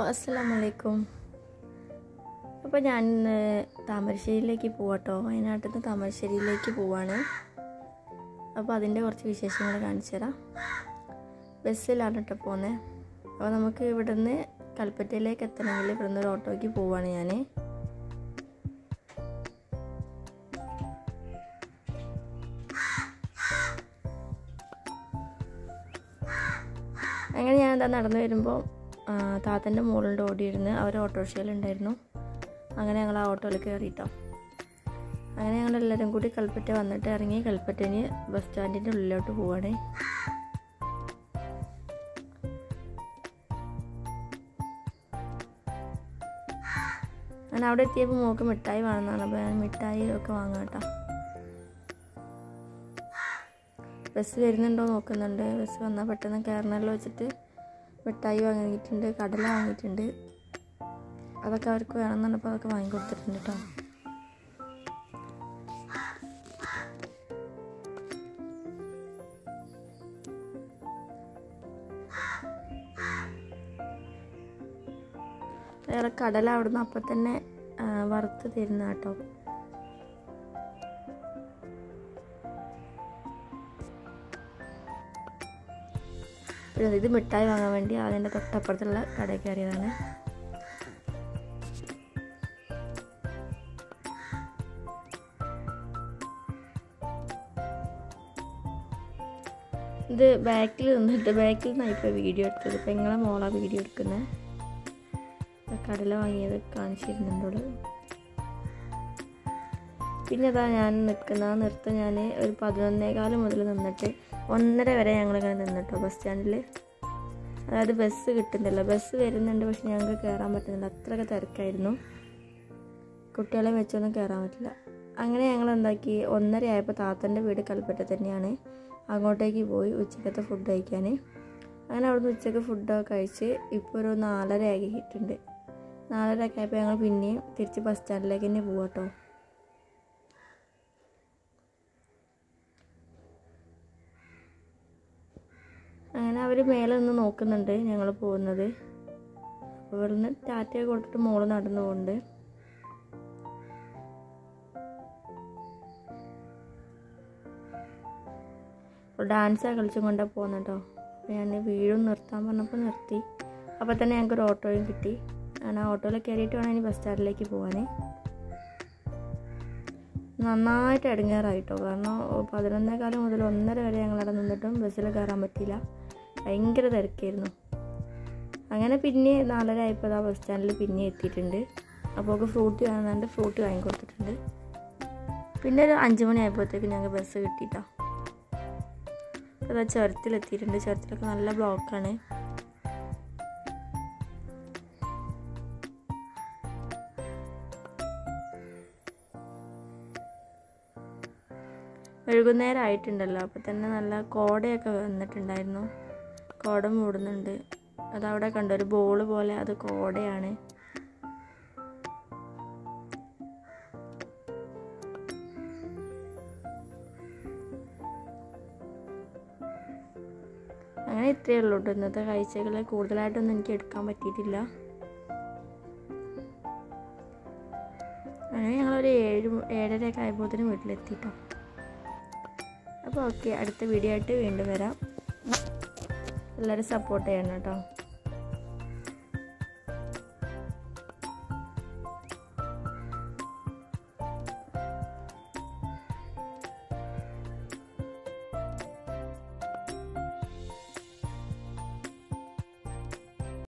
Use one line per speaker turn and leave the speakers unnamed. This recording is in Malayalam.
അസ്സലാമലൈക്കും അപ്പോൾ ഞാൻ ഇന്ന് താമരശ്ശേരിയിലേക്ക് പോവാട്ടോ വയനാട്ടിൽ നിന്ന് താമരശ്ശേരിയിലേക്ക് പോവാണ് അപ്പോൾ അതിൻ്റെ കുറച്ച് വിശേഷങ്ങൾ കാണിച്ചു തരാം ബസ്സിലാണ് കേട്ടോ പോകുന്നത് അപ്പോൾ നമുക്ക് ഇവിടുന്ന് കൽപ്പറ്റയിലേക്ക് എത്തണമെങ്കിൽ ഇവിടുന്ന് ഒരു ഓട്ടോയ്ക്ക് പോവാണ് ഞാൻ അങ്ങനെ ഞാൻ എന്താ നടന്നു വരുമ്പോൾ താത്തൻ്റെ മുകളിൽ ഓടിയിരുന്ന് അവർ ഓട്ടോറിക്ഷയിലുണ്ടായിരുന്നു അങ്ങനെ ഞങ്ങൾ ആ ഓട്ടോയിൽ കയറിയിട്ടോ അങ്ങനെ ഞങ്ങൾ എല്ലാവരും കൂടി കൽപ്പറ്റ വന്നിട്ട് ഇറങ്ങി കൽപ്പറ്റന് ബസ് സ്റ്റാൻഡിൻ്റെ ഉള്ളിലോട്ട് പോവാണ് ഞാൻ അവിടെ എത്തിയപ്പോൾ മോക്ക് മിഠായി വേണമെന്നാണ് അപ്പോൾ ഞാൻ മിഠായി ഒക്കെ വാങ്ങാം കേട്ടോ ബസ് വരുന്നുണ്ടോ നോക്കുന്നുണ്ട് ബസ് വന്നാൽ പെട്ടെന്ന് കയറണമല്ലോ വെച്ചിട്ട് മിഠായി വാങ്ങിയിട്ടുണ്ട് കടല വാങ്ങിയിട്ടുണ്ട് അതൊക്കെ അവർക്ക് വേണമെന്ന് പറഞ്ഞപ്പോൾ അതൊക്കെ വാങ്ങിക്കൊടുത്തിട്ടുണ്ട് കേട്ടോ വേറെ കടല അവിടുന്ന് അപ്പം തന്നെ ആ, വറുത്ത് തരുന്ന കേട്ടോ പിന്നെ ഇത് മിഠായി വാങ്ങാൻ വേണ്ടി അതിൻ്റെ തൊട്ടപ്പുറത്തുള്ള കടയിൽ കയറിയതാണ് ഇത് ബാക്കിൽ നിന്നിട്ട് ബാക്കിൽ നിന്നാണ് ഇപ്പോൾ വീഡിയോ എടുത്തത് ഇപ്പം നിങ്ങളെ മോളാ വീഡിയോ എടുക്കുന്നത് കടല വാങ്ങിയത് കാണിച്ചിരുന്നുണ്ട് ഇവിടെ പിന്നെ അതാ ഞാൻ നിൽക്കുന്ന ആ നൃത്തം ഞാൻ ഒരു പതിനൊന്നേകാലം മുതൽ നിന്നിട്ട് ഒന്നര വരെ ഞങ്ങളിങ്ങനെ നിന്നിട്ടോ ബസ് സ്റ്റാൻഡിൽ അതായത് ബസ് കിട്ടുന്നില്ല ബസ് വരുന്നുണ്ട് പക്ഷെ ഞങ്ങൾക്ക് കയറാൻ പറ്റുന്നില്ല അത്രയൊക്കെ തിരക്കായിരുന്നു കുട്ടികളെ വെച്ചൊന്നും കയറാൻ പറ്റില്ല അങ്ങനെ ഞങ്ങൾ എന്താക്കി ഒന്നര ആയപ്പോൾ താത്തൻ്റെ വീട് കൽപ്പറ്റ തന്നെയാണ് അങ്ങോട്ടേക്ക് പോയി ഉച്ചക്കത്തെ ഫുഡ് കഴിക്കാൻ അങ്ങനെ അവിടുന്ന് ഉച്ചക്ക് ഫുഡൊക്കെ കഴിച്ച് ഇപ്പോൾ ഒരു നാലര ആക്കിയിട്ടുണ്ട് നാലര ഒക്കെ ആയപ്പോൾ ഞങ്ങൾ പിന്നെയും തിരിച്ച് ബസ് സ്റ്റാൻഡിലേക്ക് തന്നെ പോവാട്ടോ അങ്ങനെ അവർ മേലെ നിന്ന് നോക്കുന്നുണ്ട് ഞങ്ങൾ പോകുന്നത് അപ്പോൾ ഇവിടുന്ന് ടാറ്റയൊക്കെ കൊടുത്തിട്ട് മോള് നടന്നു പോകുന്നുണ്ട് അപ്പോൾ ഡാൻസാണ് കളിച്ചും കൊണ്ടാണ് പോകുന്നത് കേട്ടോ അപ്പോൾ ഞാൻ വീടും നിർത്താൻ പറഞ്ഞപ്പോൾ നിർത്തി അപ്പോൾ തന്നെ ഞങ്ങൾക്ക് ഒരു ഓട്ടോയും കിട്ടി ഞാൻ ആ ഓട്ടോയിൽ കയറിയിട്ട് വേണം ഇനി ബസ് സ്റ്റാൻഡിലേക്ക് പോകാൻ നന്നായിട്ട് ഇടങ്ങേറായിട്ടോ കാരണം പതിനൊന്നേകാലം മുതൽ ഒന്നര വരെ ഞങ്ങളവിടെ നിന്നിട്ടും ബസ്സിൽ കയറാൻ പറ്റിയില്ല ഭയങ്കര തിരക്കായിരുന്നു അങ്ങനെ പിന്നെ നാലര ആയപ്പോൾ ആ ബസ് സ്റ്റാൻഡിൽ പിന്നെ എത്തിയിട്ടുണ്ട് അപ്പോൾ ഫ്രൂട്ട് വേണമെന്നുണ്ട് ഫ്രൂട്ട് വാങ്ങിക്കൊടുത്തിട്ടുണ്ട് പിന്നെ ഒരു അഞ്ച് മണി ആയപ്പോഴത്തേക്ക് ഞങ്ങൾക്ക് ബസ് കിട്ടിയിട്ടോ അതാ ചുരത്തിലെത്തിയിട്ടുണ്ട് ചുരത്തിലൊക്കെ നല്ല ബ്ലോക്കാണ് വൈകുന്നേരം ആയിട്ടുണ്ടല്ലോ അപ്പോൾ തന്നെ നല്ല കോടയൊക്കെ വന്നിട്ടുണ്ടായിരുന്നു കോട മൂടുന്നുണ്ട് അതവിടെ കണ്ടു ഒരു ബോള് പോലെ അത് കോടയാണ് അങ്ങനെ ഇത്രയേ ഉള്ളൂ കേട്ടോ ഇന്നത്തെ കാഴ്ചകൾ കൂടുതലായിട്ടൊന്നും എനിക്ക് എടുക്കാൻ പറ്റിയിട്ടില്ല അങ്ങനെ ഞങ്ങളൊരു ഏഴ് ഏഴരയൊക്കെ ആയപ്പോഴത്തേനും വീട്ടിലെത്തിട്ടോ അപ്പോൾ ഓക്കെ അടുത്ത വീഡിയോ ആയിട്ട് വീണ്ടും വരാം എല്ലാവരും സപ്പോർട്ട് ചെയ്യണം കേട്ടോ